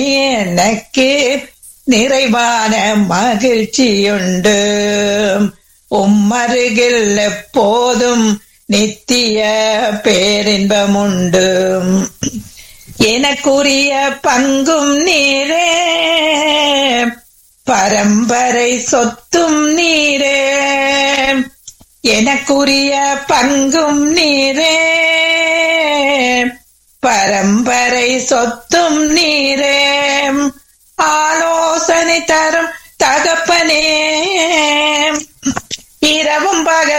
எனக்கு நிறைவான மகிழ்ச்சியுண்டு உம்மருகில் எப்போதும் நித்திய பேரின்பமுண்டு எனக்குரிய பங்கும் நீரே பரம்பரை சொத்தும் நீரே எனக்குரிய பங்கும் நீரே பரம்பரை சொத்தும் நீரே ஆலோசனை தரும்